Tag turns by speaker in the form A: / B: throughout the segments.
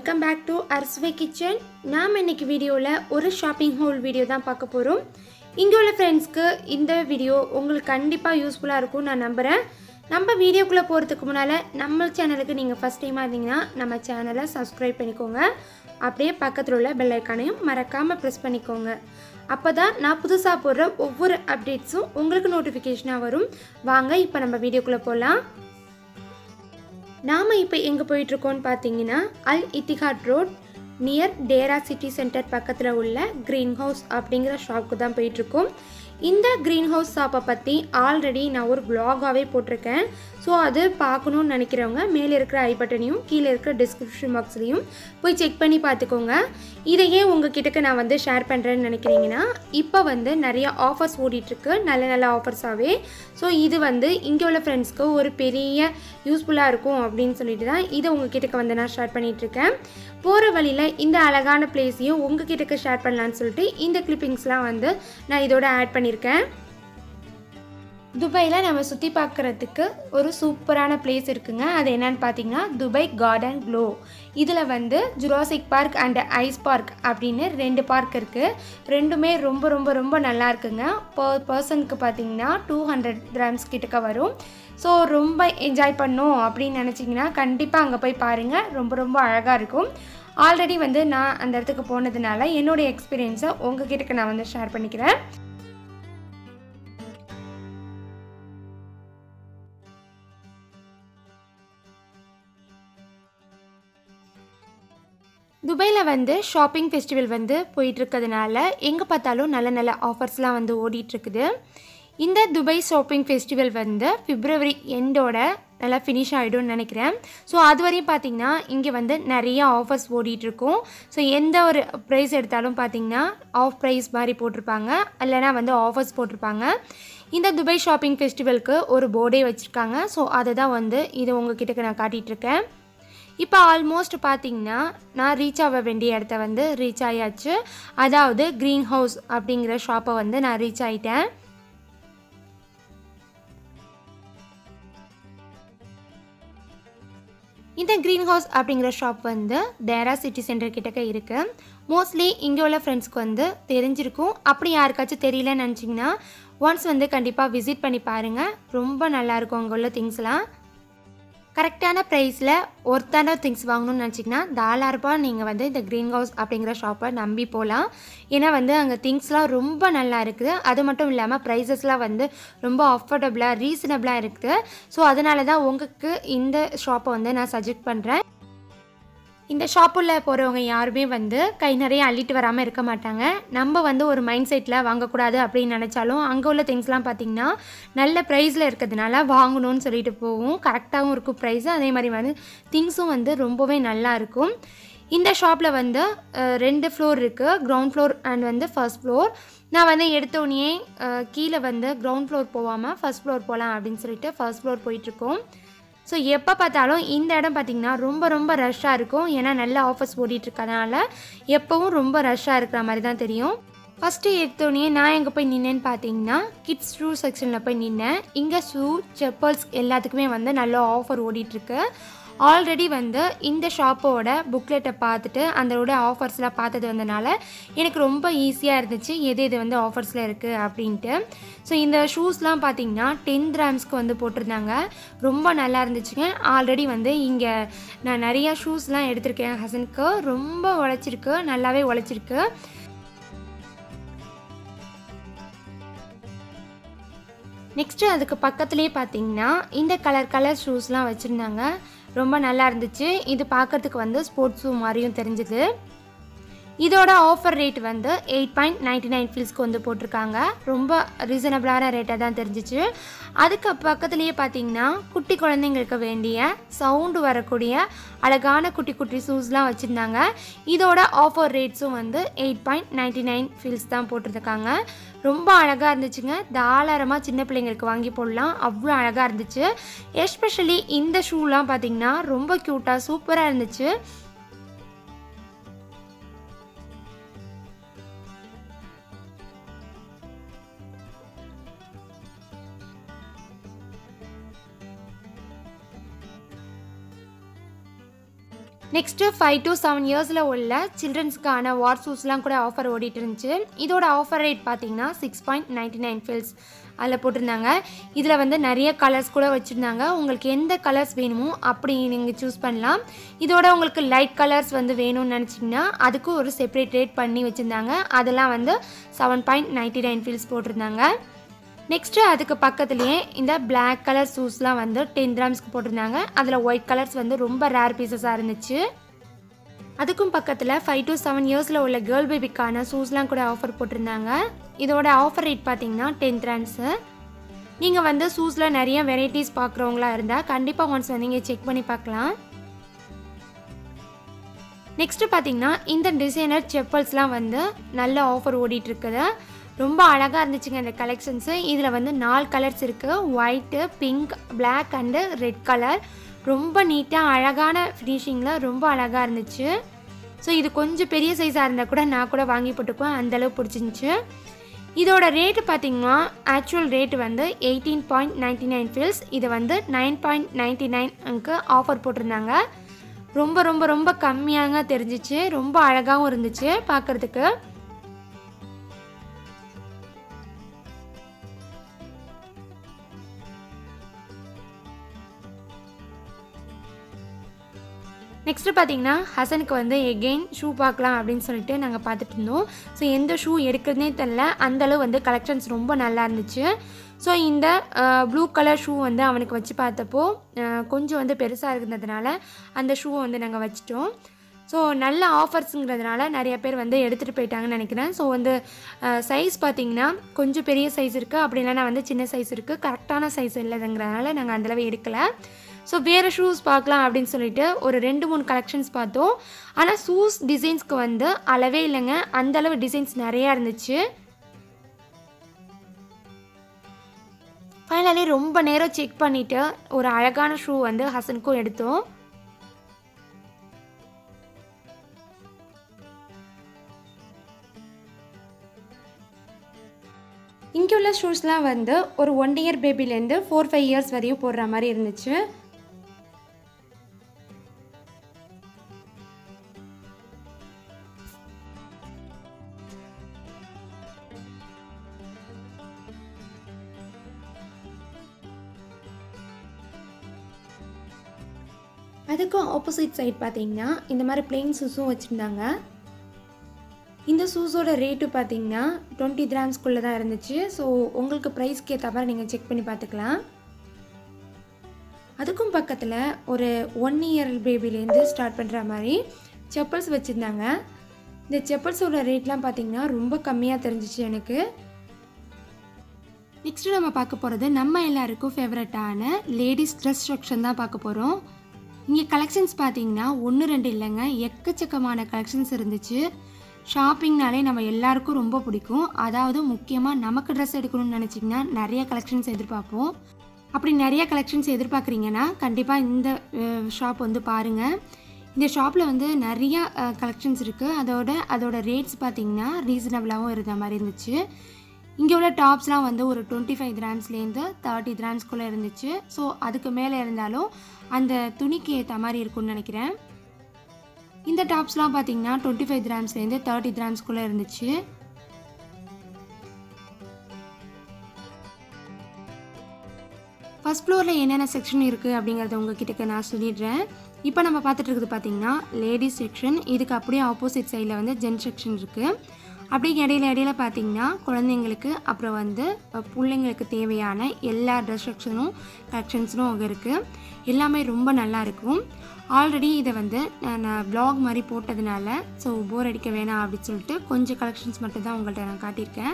A: welcome back to அர்ஸ்வே kitchen நாம் இன்னைக்கு வீடியோவில் ஒரு ஷாப்பிங் ஹோல் வீடியோ தான் பார்க்க போகிறோம் இங்கே உள்ள ஃப்ரெண்ட்ஸ்க்கு இந்த வீடியோ உங்களுக்கு கண்டிப்பாக யூஸ்ஃபுல்லாக இருக்கும் நான் நம்புகிறேன் நம்ம வீடியோக்குள்ளே போகிறதுக்கு முன்னால் நம்ம சேனலுக்கு நீங்கள் ஃபஸ்ட் டைமாக இருந்தீங்கன்னா நம்ம சேனலை சப்ஸ்கிரைப் பண்ணிக்கோங்க அப்படியே பக்கத்தில் உள்ள பெல் ஐக்கானையும் மறக்காமல் ப்ரெஸ் பண்ணிக்கோங்க அப்போ தான் நான் புதுசாக போடுற ஒவ்வொரு அப்டேட்ஸும் உங்களுக்கு நோட்டிஃபிகேஷனாக வரும் வாங்க இப்போ நம்ம வீடியோக்குள்ளே போகலாம் நாம் இப்போ எங்கே போயிட்டுருக்கோம்னு பார்த்தீங்கன்னா Al Ittihad road near Deira city centre பக்கத்தில் உள்ள க்ரீன் ஹவுஸ் அப்படிங்கிற ஷாப்புக்கு தான் போயிட்டுருக்கோம் இந்த க்ரீன் ஹவுஸ் ஷாப்பை பற்றி ஆல்ரெடி நான் ஒரு vlog-ஆவே போட்டிருக்கேன் ஸோ அது பார்க்கணுன்னு நினைக்கிறவங்க மேலே இருக்கிற ஐ பட்டனையும் கீழே இருக்கிற டிஸ்கிரிப்ஷன் பாக்ஸ்லையும் போய் செக் பண்ணி பார்த்துக்கோங்க இதையே உங்ககிட்டக்கு நான் வந்து ஷேர் பண்ணுறேன்னு நினைக்கிறீங்கன்னா இப்போ வந்து நிறைய ஆஃபர்ஸ் ஓடிட்டுருக்கு நல்ல நல்ல ஆஃபர்ஸாகவே ஸோ இது வந்து இங்கே உள்ள ஃப்ரெண்ட்ஸ்க்கு ஒரு பெரிய யூஸ்ஃபுல்லாக இருக்கும் அப்படின்னு சொல்லிட்டு தான் இதை உங்ககிட்டக்கு வந்து நான் ஷேர் பண்ணிகிட்ருக்கேன் போகிற வழியில் இந்த அழகான பிளேஸையும் உங்ககிட்டக்கு ஷேர் பண்ணலான்னு சொல்லிட்டு இந்த கிளிப்பிங்ஸ்லாம் வந்து நான் இதோட ஆட் பண்ணியிருக்கேன் துபாயில் நம்ம சுற்றி பார்க்குறதுக்கு ஒரு சூப்பரான பிளேஸ் இருக்குங்க அது என்னன்னு பார்த்தீங்கன்னா துபாய் கார்டன் க்ளோ இதில் வந்து Jurassic park and ice park அப்படின்னு ரெண்டு பார்க் இருக்குது ரெண்டுமே ரொம்ப ரொம்ப ரொம்ப நல்லா இருக்குங்க பர் பர்சனுக்கு பார்த்தீங்கன்னா டூ ஹண்ட்ரட் கிராம்ஸ் கிட்டக்க வரும் ஸோ ரொம்ப என்ஜாய் பண்ணோம் அப்படின்னு நினச்சிங்கன்னா கண்டிப்பாக அங்கே போய் பாருங்கள் ரொம்ப ரொம்ப அழகாக இருக்கும் ஆல்ரெடி வந்து நான் அந்த இடத்துக்கு போனதுனால என்னுடைய எக்ஸ்பீரியன்ஸை உங்ககிட்ட நான் வந்து ஷேர் பண்ணிக்கிறேன் துபாயில் வந்து ஷாப்பிங் ஃபெஸ்டிவல் வந்து போயிட்டுருக்கிறதுனால எங்கே பார்த்தாலும் நல்ல நல்ல ஆஃபர்ஸ்லாம் வந்து ஓடிட்டுருக்குது இந்த துபாய் ஷாப்பிங் ஃபெஸ்டிவல் வந்து பிப்ரவரி எண்டோட நல்லா ஃபினிஷ் ஆகிடும்னு நினைக்கிறேன் ஸோ அது வரையும் பார்த்தீங்கன்னா இங்கே வந்து நிறைய ஆஃபர்ஸ் ஓடிட்டுருக்கும் ஸோ எந்த ஒரு ப்ரைஸ் எடுத்தாலும் பார்த்தீங்கன்னா ஆஃப் ப்ரைஸ் மாதிரி போட்டிருப்பாங்க இல்லைனா வந்து ஆஃபர்ஸ் போட்டிருப்பாங்க இந்த துபாய் ஷாப்பிங் ஃபெஸ்டிவலுக்கு ஒரு போர்டே வச்சுருக்காங்க ஸோ அதை தான் வந்து இது உங்ககிட்ட நான் காட்டிகிட்ருக்கேன் இப்போ ஆல்மோஸ்ட் பார்த்தீங்கன்னா நான் ரீச் ஆக வேண்டிய இடத்த வந்து ரீச் ஆயாச்சு அதாவது க்ரீன் ஹவுஸ் அப்படிங்கிற ஷாப்பை வந்து நான் ரீச் ஆகிட்டேன் இந்த க்ரீன் ஹவுஸ் அப்படிங்கிற ஷாப் வந்து டேரா சிட்டி சென்டர் கிட்டக்க இருக்குது மோஸ்ட்லி இங்கே உள்ள ஃப்ரெண்ட்ஸ்க்கு வந்து தெரிஞ்சிருக்கும் அப்படி யாருக்காச்சும் தெரியலன்னு நினச்சிங்கன்னா ஒன்ஸ் வந்து கண்டிப்பாக விசிட் பண்ணி பாருங்கள் ரொம்ப நல்லாயிருக்கும் அங்கே உள்ள திங்ஸ்லாம் கரெக்டான ப்ரைஸில் ஒருத்தான திங்ஸ் வாங்கணும்னு நினச்சிங்கன்னா தாராளமாக நீங்கள் வந்து இந்த க்ரீன் ஹவுஸ் அப்படிங்கிற ஷாப்பை நம்பி போகலாம் ஏன்னா வந்து அங்கே திங்ஸ்லாம் ரொம்ப நல்லா இருக்குது அது மட்டும் இல்லாமல் ப்ரைஸஸ்லாம் வந்து ரொம்ப அஃபோர்டபுளாக ரீசனபிளாக இருக்குது ஸோ அதனால தான் உங்களுக்கு இந்த ஷாப்பை வந்து நான் சஜெக்ட் பண்ணுறேன் இந்த ஷாப்புள்ள போகிறவங்க யாருமே வந்து கை நிறைய அள்ளிட்டு வராமல் இருக்க மாட்டாங்க நம்ம வந்து ஒரு மைண்ட் செட்டில் வாங்கக்கூடாது அப்படின்னு நினச்சாலும் அங்கே உள்ள திங்ஸ்லாம் பார்த்திங்கன்னா நல்ல ப்ரைஸில் இருக்கிறதுனால வாங்கணும்னு சொல்லிட்டு போவோம் கரெக்டாகவும் இருக்கும் ப்ரைஸு அதே மாதிரி வந்து திங்ஸும் வந்து ரொம்பவே நல்லா இருக்கும் இந்த ஷாப்பில் வந்து அஹ், ரெண்டு ஃப்ளோர் இருக்குது கிரவுண்ட் ஃப்ளோர் அண்ட் வந்து ஃபர்ஸ்ட் ஃப்ளோர் நான் வந்து எடுத்தோடனே கீழே வந்து கிரவுண்ட் ஃப்ளோர் போகாமல் ஃபர்ஸ்ட் ஃப்ளோர் போகலாம் அப்படின்னு சொல்லிட்டு ஃபர்ஸ்ட் ஃப்ளோர் போயிட்டுருக்கோம் ஸோ எப்போ பார்த்தாலும் இந்த இடம் பார்த்திங்கன்னா ரொம்ப ரொம்ப ரஷ்ஷாக இருக்கும் ஏன்னா நல்ல ஆஃபர்ஸ் ஓடிட்டுருக்கனால எப்போவும் ரொம்ப ரஷ்ஷாக இருக்கிற மாதிரி தான் தெரியும் ஃபஸ்ட்டு எடுத்தோடனே நான் எங்கே போய் நின்னேன்னு பார்த்தீங்கன்னா கிட்ஸ் ஷூ செக்ஷனில் போய் நின்னேன் இங்கே ஷூ செப்பல்ஸ் எல்லாத்துக்குமே வந்து நல்ல ஆஃபர் ஓடிட்டுருக்கு ஆல்ரெடி வந்து இந்த ஷாப்போட புக்லெட்டை பார்த்துட்டு அதோட ஆஃபர்ஸ்லாம் பார்த்தது வந்தனால எனக்கு ரொம்ப ஈஸியாக இருந்துச்சு எது எது வந்து ஆஃபர்ஸில் இருக்குது அப்படின்ட்டு ஸோ இந்த ஷூஸ்லாம் பார்த்தீங்கன்னா டென் கிராம்ஸ்க்கு வந்து போட்டிருந்தாங்க ரொம்ப நல்லா இருந்துச்சுங்க ஆல்ரெடி வந்து இங்கே நான் நிறையா ஷூஸ்லாம் எடுத்திருக்கேன் ஹசனுக்கு ரொம்ப உழைச்சிருக்கு நல்லாவே உழைச்சிருக்கு நெக்ஸ்ட்டு அதுக்கு பக்கத்துலேயே பார்த்தீங்கன்னா இந்த கலர் கலர் ஷூஸ்லாம் வச்சுருந்தாங்க ரொம்ப நல்லா இருந்துச்சு இது பார்க்கறதுக்கு வந்து ஸ்போர்ட்ஸ் ஷூ மாதிரியும் தெரிஞ்சுது இதோட ஆஃபர் ரேட் வந்து எயிட் பாயிண்ட் நைன்டி நைன் ஃபீல்ஸ்க்கு வந்து போட்டிருக்காங்க ரொம்ப ரீசனபிளான ரேட்டாக தான் தெரிஞ்சிச்சு அதுக்கு பக்கத்துலேயே பார்த்தீங்கன்னா குட்டி குழந்தைங்களுக்கு வேண்டிய சவுண்டு வரக்கூடிய அழகான குட்டி குட்டி ஷூஸ்லாம் வச்சுருந்தாங்க இதோட ஆஃபர் ரேட்ஸும் வந்து eight point ninety nine fils தான் போட்டிருக்காங்க ரொம்ப அழகாக இருந்துச்சுங்க தாராளமாக சின்ன பிள்ளைங்களுக்கு வாங்கி போடலாம் அவ்வளோ அழகாக இருந்துச்சு எஸ்பெஷலி இந்த ஷூலாம் பார்த்தீங்கன்னா ரொம்ப க்யூட்டாக சூப்பராக இருந்துச்சு நெக்ஸ்ட்டு ஃபைவ் டு செவன் இயர்ஸில் உள்ள சில்ட்ரன்ஸ்க்கான வார் ஷூஸ்லாம் கூட ஆஃபர் ஓடிட்டு இருந்துச்சு இதோட ஆஃபர் ரேட் பார்த்தீங்கன்னா six point ninety nine fils அதில் போட்டிருந்தாங்க இதில் வந்து நிறைய கலர்ஸ் கூட வச்சுருந்தாங்க உங்களுக்கு எந்த கலர்ஸ் வேணுமோ அப்படி நீங்கள் சூஸ் பண்ணலாம் இதோட உங்களுக்கு லைட் கலர்ஸ் வந்து வேணும்னு நினச்சிங்கன்னா அதுக்கும் ஒரு செப்பரேட் ரேட் பண்ணி வச்சுருந்தாங்க அதெல்லாம் வந்து seven point ninety nine fils போட்டிருந்தாங்க நெக்ஸ்ட்டு அதுக்கு பக்கத்துலேயே இந்த பிளாக் கலர் ஷூஸ்லாம் வந்து டென் கிராம்ஸ்க்கு போட்டிருந்தாங்க அதில் ஒயிட் கலர்ஸ் வந்து ரொம்ப ரேர் பீசஸாக இருந்துச்சு அதுக்கும் பக்கத்தில் ஃபைவ் டு செவன் இயர்ஸில் உள்ள கேர்ள் பேபிக்கான ஷூஸ்லாம் கூட ஆஃபர் போட்டிருந்தாங்க இதோட ஆஃபர் ரேட் பார்த்தீங்கன்னா டென் கிராம்ஸு நீங்கள் வந்து ஷூஸில் நிறைய வெரைட்டிஸ் பார்க்குறவங்களா இருந்தால் கண்டிப்பாக ஒன்ஸ் வந்து நீங்கள் செக் பண்ணி பார்க்கலாம் நெக்ஸ்ட்டு பார்த்தீங்கன்னா இந்த டிசைனர் செப்பல்ஸ்லாம் வந்து நல்ல ஆஃபர் ஓடிட்டு இருக்குது ரொம்ப அழகாக இருந்துச்சுங்க இந்த கலெக்ஷன்ஸு இதில் வந்து நாலு கலர்ஸ் இருக்குது white pink black and red colour ரொம்ப நீட்டாக அழகான ஃபினிஷிங்கில் ரொம்ப அழகாக இருந்துச்சு ஸோ இது கொஞ்சம் பெரிய சைஸாக இருந்தால் கூட நான் கூட வாங்கி போட்டுக்குவேன் அந்தளவு பிடிச்சிருந்துச்சு இதோட ரேட்டு பார்த்தீங்கன்னா ஆக்சுவல் ரேட் வந்து eighteen point ninety nine fils இது வந்து நைன் பாயிண்ட் நைன்டி நைனுக்கு ஆஃபர் போட்டிருந்தாங்க ரொம்ப ரொம்ப ரொம்ப கம்மியாக தெரிஞ்சிச்சு ரொம்ப அழகாகவும் இருந்துச்சு பார்க்குறதுக்கு நெக்ஸ்ட்டு பார்த்தீங்கன்னா ஹசனுக்கு வந்து எகெயின் ஷூ பார்க்கலாம் அப்படின்னு சொல்லிட்டு நாங்கள் பார்த்துட்டு இருந்தோம் ஸோ எந்த ஷூ எடுக்கிறதுனே தெரில அந்தளவு வந்து கலெக்ஷன்ஸ் ரொம்ப நல்லா இருந்துச்சு ஸோ இந்த ப்ளூ கலர் ஷூ வந்து அவனுக்கு வச்சு பார்த்தப்போ அஹ், கொஞ்சம் வந்து பெருசாக இருந்ததுனால அந்த ஷூவை வந்து நாங்கள் வச்சிட்டோம் ஸோ நல்ல ஆஃபர்ஸுங்கிறதுனால நிறைய பேர் வந்து எடுத்துகிட்டு போயிட்டாங்கன்னு நினைக்கிறேன் ஸோ வந்து சைஸ் பார்த்தீங்கன்னா கொஞ்சம் பெரிய சைஸ் இருக்குது அப்படி இல்லைன்னா வந்து சின்ன சைஸ் இருக்குது கரெக்டான சைஸ் இல்லைங்கிறதுனால நாங்கள் அந்தளவு எடுக்கலை ஸோ வேறு ஷூஸ் பார்க்கலாம் அப்படின்னு சொல்லிட்டு ஒரு ரெண்டு மூணு கலெக்ஷன்ஸ் பார்த்தோம் ஆனால் ஷூஸ் டிசைன்ஸ்க்கு வந்து அளவே இல்லைங்க அந்த அளவு டிசைன்ஸ் நிறையா இருந்துச்சு ஃபைனலி ரொம்ப நேரம் செக் பண்ணிவிட்டு ஒரு அழகான ஷூ வந்து ஹசனுக்கும் எடுத்தோம் இங்கே உள்ள ஷூஸ்லாம் வந்து ஒரு ஒன் இயர் பேபிலேருந்து ஃபோர் ஃபைவ் இயர்ஸ் வரையும் போடுற மாதிரி இருந்துச்சு அதுக்கும் ஆப்போசிட் சைட் பார்த்தீங்கன்னா இந்த மாதிரி பிளெயின் ஷூஸும் வச்சுருந்தாங்க இந்த ஷூஸோட ரேட்டு பார்த்தீங்கன்னா டுவெண்ட்டி கிராம்ஸ்குள்ளே தான் இருந்துச்சு ஸோ உங்களுக்கு ப்ரைஸ்க்கு ஏற்ற மாதிரி நீங்கள் செக் பண்ணி பார்த்துக்கலாம் அதுக்கும் பக்கத்தில் ஒரு ஒன் இயர் பேபிலேருந்து ஸ்டார்ட் பண்ணுற மாதிரி செப்பல்ஸ் வச்சுருந்தாங்க இந்த செப்பல்ஸோட ரேட்லாம் பார்த்தீங்கன்னா ரொம்ப கம்மியாக தெரிஞ்சிச்சு எனக்கு நெக்ஸ்ட்டு நம்ம பார்க்க போகிறது நம்ம எல்லாருக்கும் ஃபேவரட்டான லேடிஸ் ட்ரெஸ் செக்ஷன் தான் பார்க்க போகிறோம் இங்கே கலெக்ஷன்ஸ் பார்த்தீங்கன்னா ஒன்று ரெண்டு இல்லைங்க எக்கச்சக்கமான கலெக்ஷன்ஸ் இருந்துச்சு ஷாப்பிங்னாலே நம்ம எல்லாருக்கும் ரொம்ப பிடிக்கும் அதாவது முக்கியமாக நமக்கு ட்ரெஸ் எடுக்கணும்னு நினச்சிங்கன்னா நிறைய கலெக்ஷன்ஸ் எதிர்பார்ப்போம் அப்படி நிறைய கலெக்ஷன்ஸ் எதிர்பார்க்குறீங்கன்னா கண்டிப்பாக இந்த ஷாப் வந்து பாருங்கள் இந்த ஷாப்பில் வந்து நிறைய கலெக்ஷன்ஸ் இருக்குது அதோட அதோட ரேட்ஸ் பார்த்தீங்கன்னா ரீசனபிளாகவும் இருந்த மாதிரி இருந்துச்சு இங்கே உள்ள டாப்ஸ்லாம் வந்து ஒரு டுவெண்ட்டி ஃபைவ் கிராம்ஸ்லேருந்து தேர்ட்டி கிராம்ஸ்குள்ளே இருந்துச்சு ஸோ அதுக்கு மேலே இருந்தாலும் அந்த துணிக்கு ஏற்ற மாதிரி இருக்கும்னு நினைக்கிறேன் இந்த டாப்ஸ்லாம் பார்த்தீங்கன்னா டுவெண்ட்டி ஃபைவ் கிராம்ஸ்லேருந்து தேர்ட்டி கிராம்ஸ்குள்ளே இருந்துச்சு ஃபஸ்ட் ஃப்ளோரில் என்னென்ன செக்ஷன் இருக்குது அப்படிங்கிறத உங்ககிட்ட நான் சொல்லிடுறேன் இப்போ நம்ம பார்த்துட்டு இருக்குது பார்த்தீங்கன்னா லேடிஸ் செக்ஷன் இதுக்கு அப்படியே ஆப்போசிட் சைடில் வந்து ஜென்ஸ் செக்ஷன் இருக்குது அப்படியே இடையில இடையில பார்த்தீங்கன்னா குழந்தைங்களுக்கு அப்புறம் வந்து அஹ், பிள்ளைங்களுக்கு தேவையான எல்லா ட்ரெஸ் செக்ஷனும் கலெக்ஷன்ஸும் அங்கே இருக்குது எல்லாமே ரொம்ப நல்லா இருக்கும் ஆல்ரெடி இதை வந்து நான் நான் vlog மாதிரி போட்டதுனால ஸோ போர் அடிக்க வேணாம் அப்படின்னு சொல்லிட்டு கொஞ்சம் கலெக்ஷன்ஸ் மட்டும் தான் உங்கள்கிட்ட நான் காட்டியிருக்கேன்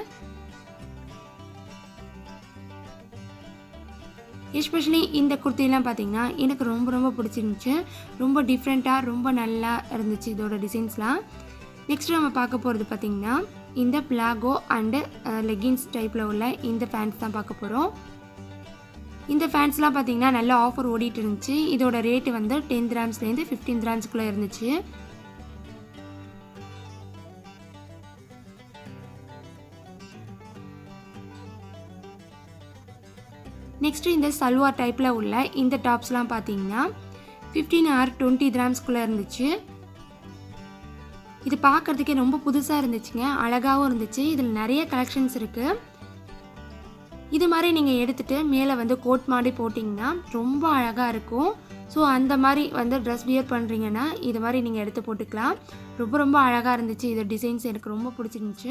A: எஸ்பெஷலி இந்த குர்த்திலாம் பார்த்தீங்கன்னா எனக்கு ரொம்ப ரொம்ப பிடிச்சிருந்துச்சு ரொம்ப டிஃப்ரெண்ட்டாக ரொம்ப நல்லா இருந்துச்சு இதோட டிசைன்ஸ்லாம் நெக்ஸ்ட் நம்ம பார்க்க போகிறது பார்த்தீங்கன்னா இந்த பிளாகோ அண்டு லெகின்ஸ் டைப்பில் உள்ள இந்த ஃபேன்ஸ் தான் பார்க்க போகிறோம் இந்த ஃபேன்ஸ்லாம் பார்த்தீங்கன்னா நல்ல ஆஃபர் ஓடிட்டு இருந்துச்சு இதோட ரேட்டு வந்து டென் கிராம்ஸ்லேருந்து ஃபிஃப்டீன் கிராம்ஸ்குள்ளே இருந்துச்சு நெக்ஸ்ட்டு இந்த சல்வார் டைப்பில் உள்ள இந்த டாப்ஸ்லாம் பார்த்தீங்கன்னா ஃபிஃப்டீன் ஆர் டுவெண்ட்டி கிராம்ஸ்குள்ளே இருந்துச்சு இது பார்க்குறதுக்கே ரொம்ப புதுசாக இருந்துச்சுங்க அழகாகவும் இருந்துச்சு இதில் நிறைய கலெக்ஷன்ஸ் இருக்குது இது மாதிரி நீங்கள் எடுத்துகிட்டு மேலே வந்து கோட் மாதிரி போட்டிங்கன்னா ரொம்ப அழகாக இருக்கும் ஸோ அந்த மாதிரி வந்து ட்ரெஸ் வியர் பண்ணுறீங்கன்னா இது மாதிரி நீங்கள் எடுத்து போட்டுக்கலாம் ரொம்ப ரொம்ப அழகாக இருந்துச்சு இது டிசைன்ஸ் எனக்கு ரொம்ப பிடிச்சிருந்துச்சு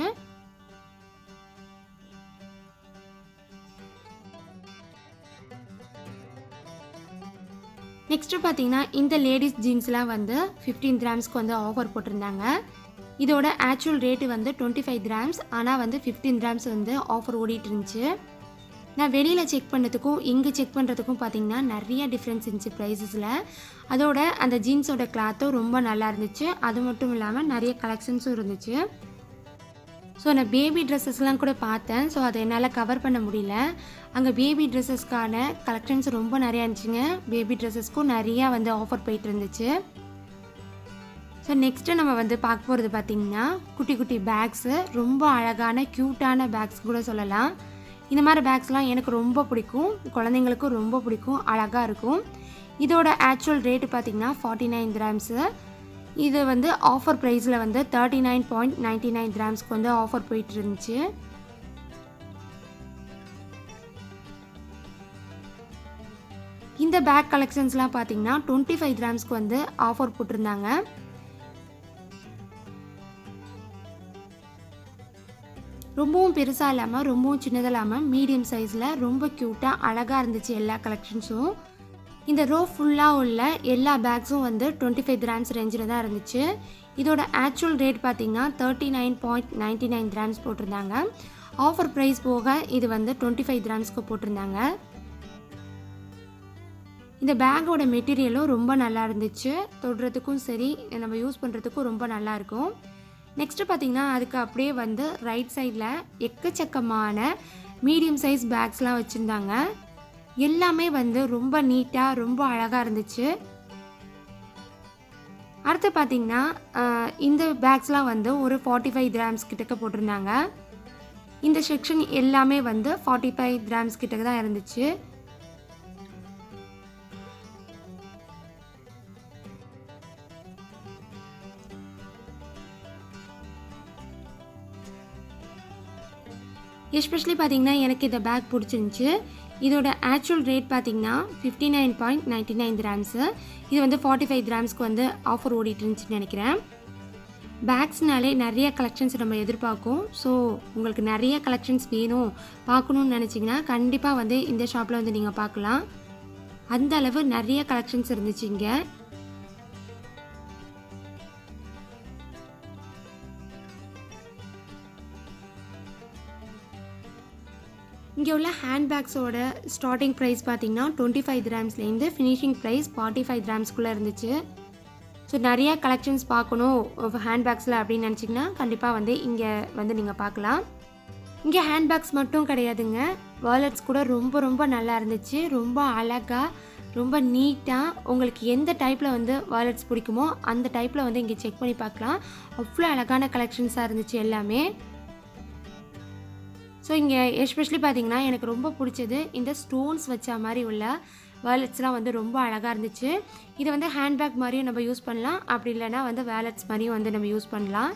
A: நெக்ஸ்ட்டு பார்த்தீங்கன்னா இந்த லேடிஸ் ஜீன்ஸ்லாம் வந்து ஃபிஃப்டீன் கிராம்ஸ்க்கு வந்து ஆஃபர் போட்டிருந்தாங்க இதோட ஆக்சுவல் ரேட்டு வந்து டுவெண்ட்டி ஃபைவ் கிராம்ஸ் ஆனால் வந்து ஃபிஃப்டீன் கிராம்ஸ் வந்து ஆஃபர் ஓடிட்டு இருந்துச்சு நான் வெளியில் செக் பண்ணதுக்கும் இங்கே செக் பண்ணுறதுக்கும் பார்த்தீங்கன்னா நிறைய டிஃப்ரென்ஸ் இருந்துச்சு ப்ரைஸஸில் அதோட அந்த ஜீன்ஸோட கிளாத்தும் ரொம்ப நல்லா இருந்துச்சு அது மட்டும் இல்லாமல் நிறைய கலெக்ஷன்ஸும் இருந்துச்சு ஸோ நான் பேபி ட்ரெஸ்ஸஸ்லாம் கூட பார்த்தேன் ஸோ அதை என்னால் கவர் பண்ண முடியல அங்கே பேபி ட்ரெஸ்ஸஸ்க்கான கலெக்ஷன்ஸ் ரொம்ப நிறையா இருந்துச்சுங்க பேபி ட்ரெஸ்ஸஸ்க்கும் நிறையா வந்து ஆஃபர் போயிட்டு இருந்துச்சு ஸோ நெக்ஸ்ட்டு நம்ம வந்து பார்க்க போகிறது பார்த்திங்கன்னா குட்டி குட்டி பேக்ஸு ரொம்ப அழகான க்யூட்டான பேக்ஸ் கூட சொல்லலாம் இந்த மாதிரி பேக்ஸ்லாம் எனக்கு ரொம்ப பிடிக்கும் குழந்தைங்களுக்கும் ரொம்ப பிடிக்கும் அழகாக இருக்கும் இதோட ஆக்சுவல் ரேட்டு பார்த்திங்கன்னா ஃபார்ட்டி நைன் கிராம்ஸு இது வந்து ஆஃபர் ப்ரைஸில் வந்து thirty nine point ninety nine கிராம்ஸ்க்கு வந்து ஆஃபர் போயிட்டு இருந்துச்சு இந்த பேக் கலெக்ஷன்ஸ்லாம் பார்த்தீங்கன்னா டுவெண்ட்டி ஃபைவ் கிராம்ஸ்க்கு வந்து ஆஃபர் போட்டிருந்தாங்க ரொம்பவும் பெருசாக இல்லாமல் ரொம்பவும் சின்னதாக இல்லாமல் மீடியம் சைஸில் ரொம்ப க்யூட்டாக அழகாக இருந்துச்சு எல்லா கலெக்ஷன்ஸும் இந்த ரோ ஃபுல்லாக உள்ள எல்லா பேக்ஸும் வந்து டுவெண்ட்டி ஃபைவ் கிராம்ஸ் ரேஞ்சில் தான் இருந்துச்சு இதோட ஆக்சுவல் ரேட் பார்த்தீங்கன்னா thirty nine point ninety nine grams போட்டிருந்தாங்க ஆஃபர் ப்ரைஸ் போக இது வந்து டுவெண்ட்டி ஃபைவ் கிராம்ஸ்க்கு போட்டிருந்தாங்க இந்த பேக்கோட மெட்டீரியலும் ரொம்ப நல்லா இருந்துச்சு தொடுறதுக்கும் சரி நம்ம யூஸ் பண்ணுறதுக்கும் ரொம்ப நல்லா இருக்கும் நெக்ஸ்ட்டு பார்த்தீங்கன்னா அதுக்கு அப்படியே வந்து ரைட் சைடில் எக்கச்சக்கமான மீடியம் சைஸ் பேக்ஸ்லாம் வச்சுருந்தாங்க எல்லாமே வந்து ரொம்ப நீட்டாக ரொம்ப அழகாக இருந்துச்சு அடுத்து பார்த்தீங்கன்னா ஆஹ், இந்த பேக்ஸ்லாம் வந்து ஒரு ஃபார்ட்டி ஃபைவ் கிராம்ஸ் கிட்டக்க போட்டிருந்தாங்க இந்த செக்ஷன் எல்லாமே வந்து ஃபார்ட்டி ஃபைவ் கிராம்ஸ் கிட்டக்க தான் இருந்துச்சு எஸ்பெஷலி பார்த்தீங்கன்னா எனக்கு இந்த பேக் பிடிச்சிருந்துச்சு இதோட ஆக்சுவல் ரேட் பார்த்தீங்கன்னா fifty nine point ninety nine grams இது வந்து ஃபார்ட்டி ஃபைவ் கிராம்ஸ்க்கு வந்து ஆஃபர் ஓடிட்டு இருந்துச்சுன்னு நினைக்கிறேன் பேக்ஸ்னாலே நிறைய கலெக்ஷன்ஸ் நம்ம எதிர்பார்க்கும் ஸோ உங்களுக்கு நிறைய கலெக்ஷன்ஸ் வேணும் பார்க்கணுன்னு நினச்சிங்கன்னா கண்டிப்பாக வந்து இந்த ஷாப்பில் வந்து நீங்கள் பார்க்கலாம் அந்த அளவு நிறைய கலெக்ஷன்ஸ் இருந்துச்சு இங்கே இங்கே உள்ள ஹேண்ட்பேக்ஸோட ஸ்டார்டிங் ப்ரைஸ் பார்த்தீங்கன்னா டுவெண்ட்டி ஃபைவ் கிராம்ஸ்லேருந்து ஃபினிஷிங் ப்ரைஸ் ஃபார்ட்டி ஃபைவ் கிராம்ஸ்குள்ளே இருந்துச்சு ஸோ நிறைய கலெக்ஷன்ஸ் பார்க்கணும் ஹேண்ட்பேக்ஸில் அப்படின்னு நினச்சிங்கன்னா கண்டிப்பாக வந்து இங்கே வந்து நீங்கள் பார்க்கலாம் இங்கே ஹேண்ட்பேக்ஸ் மட்டும் கிடையாதுங்க வாலெட்ஸ் கூட ரொம்ப ரொம்ப நல்லா இருந்துச்சு ரொம்ப அழகாக ரொம்ப நீட்டாக உங்களுக்கு எந்த டைப்பில் வந்து வாலெட்ஸ் பிடிக்குமோ அந்த டைப்பில் வந்து இங்கே செக் பண்ணி பார்க்கலாம் அவ்வளோ அழகான கலெக்ஷன்ஸாக இருந்துச்சு எல்லாமே ஸோ இங்கே எஸ்பெஷலி பார்த்தீங்கன்னா எனக்கு ரொம்ப பிடிச்சது இந்த ஸ்டோன்ஸ் வச்ச மாதிரி உள்ள வேலட்ஸ்லாம் வந்து ரொம்ப அழகாக இருந்துச்சு இதை வந்து ஹேண்ட்பேக் மாதிரியும் நம்ம யூஸ் பண்ணலாம் அப்படி இல்லைன்னா வந்து வேலட்ஸ் மாதிரியும் வந்து நம்ம யூஸ் பண்ணலாம்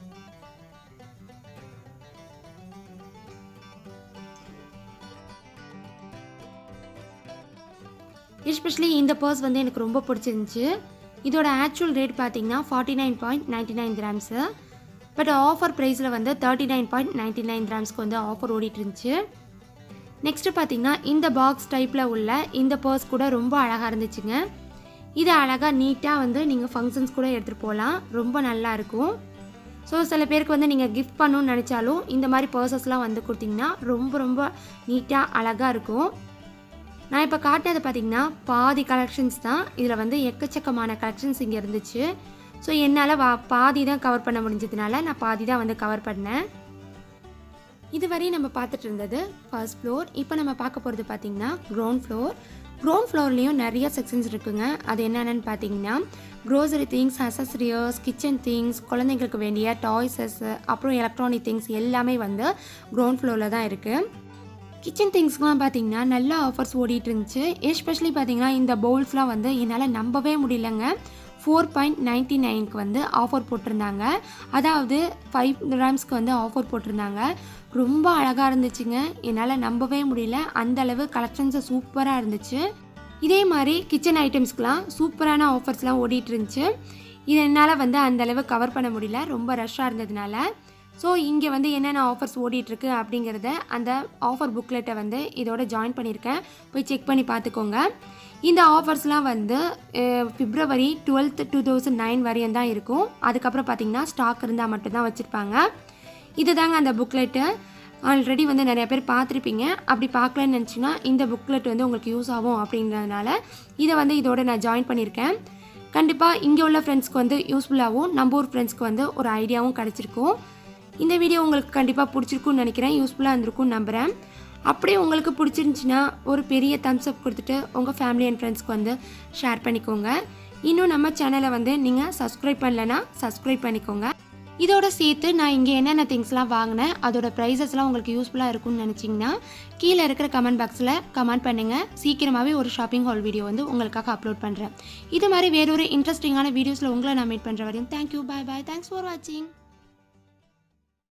A: எஸ்பெஷலி இந்த பர்ஸ் வந்து எனக்கு ரொம்ப பிடிச்சிருந்துச்சு இதோட ஆக்சுவல் ரேட் பார்த்தீங்கன்னா forty nine point ninety nine grams but offer ப்ரைஸில் வந்து thirty nine point ninety nine கிராம்ஸ்க்கு வந்து ஆஃபர் ஓடிட்டு இருந்துச்சு நெக்ஸ்ட்டு பார்த்தீங்கன்னா இந்த பாக்ஸ் டைப்பில் உள்ள இந்த பர்ஸ் கூட ரொம்ப அழகாக இருந்துச்சுங்க இது அழகாக நீட்டாக வந்து நீங்கள் ஃபங்க்ஷன்ஸ் கூட எடுத்துகிட்டு போகலாம் ரொம்ப நல்லா இருக்கும் ஸோ சில பேருக்கு வந்து நீங்கள் கிஃப்ட் பண்ணணும்னு நினச்சாலும் இந்த மாதிரி பர்சஸ்லாம் வந்து கொடுத்தீங்கன்னா ரொம்ப ரொம்ப நீட்டாக அழகாக இருக்கும் நான் இப்போ காட்டினது பார்த்தீங்கன்னா பாதி கலெக்ஷன்ஸ் தான் இதில் வந்து எக்கச்சக்கமான கலெக்ஷன்ஸ் இங்கே இருந்துச்சு ஸோ என்னால் வா பாதி தான் கவர் பண்ண முடிஞ்சதுனால நான் பாதி தான் வந்து கவர் பண்ணேன் இதுவரை நம்ம பார்த்துட்டு இருந்தது ஃபர்ஸ்ட் ஃப்ளோர் இப்போ நம்ம பார்க்க போகிறது பார்த்தீங்கன்னா க்ரௌண்ட் ஃப்ளோர் க்ரௌண்ட் ஃப்ளோர்லேயும் நிறைய செக்ஷன்ஸ் இருக்குங்க அது என்னென்னு பார்த்தீங்கன்னா grocery things accessories kitchen things குழந்தைங்களுக்கு வேண்டிய டாய்ஸஸ் அப்புறம் எலக்ட்ரானிக் திங்ஸ் எல்லாமே வந்து க்ரௌண்ட் ஃப்ளோரில் தான் இருக்குது கிச்சன் திங்ஸ்க்குலாம் பார்த்தீங்கன்னா நல்ல ஆஃபர்ஸ் ஓடிட்டு இருந்துச்சு எஸ்பெஷலி பார்த்தீங்கன்னா இந்த பவுல்ஸ்லாம் வந்து என்னால் நம்பவே முடியலங்க ஃபோர் பாயிண்ட் நைன்ட்டி நைனுக்கு வந்து ஆஃபர் போட்டிருந்தாங்க அதாவது ஃபைவ் கிராம்ஸ்க்கு வந்து ஆஃபர் போட்டிருந்தாங்க ரொம்ப அழகாக இருந்துச்சுங்க என்னால் நம்பவே முடியல அந்த அளவு கலெக்ஷன்ஸு சூப்பராக இருந்துச்சு இதே மாதிரி கிச்சன் ஐட்டம்ஸ்க்கெலாம் சூப்பரான ஆஃபர்ஸ்லாம் ஓடிட்டு இருந்துச்சு இது என்னால் வந்து அந்த அளவு கவர் பண்ண முடியல ரொம்ப ரஷ்ஷாக இருந்ததுனால ஸோ இங்கே வந்து என்னென்ன ஆஃபர்ஸ் ஓடிட்டுருக்கு அப்படிங்கிறத அந்த ஆஃபர் புக்லெட்டை வந்து இதோட ஜாயின் பண்ணியிருக்கேன் போய் செக் பண்ணி பார்த்துக்கோங்க இந்த ஆஃபர்ஸ்லாம் வந்து February twelfth two thousand nine வரையும் தான் இருக்கும் அதுக்கப்புறம் பார்த்தீங்கன்னா ஸ்டாக் இருந்தால் மட்டும்தான் வச்சுருப்பாங்க இது தாங்க அந்த புக்லெட்டு ஆல்ரெடி வந்து நிறைய பேர் பார்த்துருப்பீங்க அப்படி பார்க்கலன்னு நினச்சிங்கன்னா இந்த புக்லெட் வந்து உங்களுக்கு யூஸ் ஆகும் அப்படின்றதுனால இதை வந்து இதோட நான் ஜாயின் பண்ணியிருக்கேன் கண்டிப்பாக இங்கே உள்ள ஃப்ரெண்ட்ஸ்க்கு வந்து யூஸ்ஃபுல்லாகவும் நம்ம ஊர் ஃப்ரெண்ட்ஸ்க்கு வந்து ஒரு ஐடியாவும் கிடச்சிருக்கும் இந்த வீடியோ உங்களுக்கு கண்டிப்பாக பிடிச்சிருக்கும்னு நினைக்கிறேன் யூஸ்ஃபுல்லாக இருந்திருக்கும்னு நம்புகிறேன் அப்படியே உங்களுக்கு பிடிச்சிருந்துச்சின்னா ஒரு பெரிய தம்ஸ் அப் கொடுத்துட்டு உங்கள் ஃபேமிலி அண்ட் ஃப்ரெண்ட்ஸ்க்கு வந்து ஷேர் பண்ணிக்கோங்க இன்னும் நம்ம சேனலை வந்து நீங்கள் சப்ஸ்கிரைப் பண்ணலைன்னா சப்ஸ்கிரைப் பண்ணிக்கோங்க இதோட சேர்த்து நான் இங்கே என்னென்ன திங்ஸ்லாம் வாங்கினேன் அதோட ப்ரைஸஸ்லாம் உங்களுக்கு யூஸ்ஃபுல்லாக இருக்கும்னு நினச்சிங்கன்னா கீழே இருக்கிற கமெண்ட் பாக்ஸில் கமெண்ட் பண்ணுங்கள் சீக்கிரமாகவே ஒரு ஷாப்பிங் ஹால் வீடியோ வந்து உங்களுக்காக அப்லோட் பண்ணுறேன் இது மாதிரி வேறொரு இன்ட்ரெஸ்டிங்கான வீடியோஸில் உங்களை நான் மீட் பண்ணுற வரையும் thank you bye bye thanks for வாட்சிங்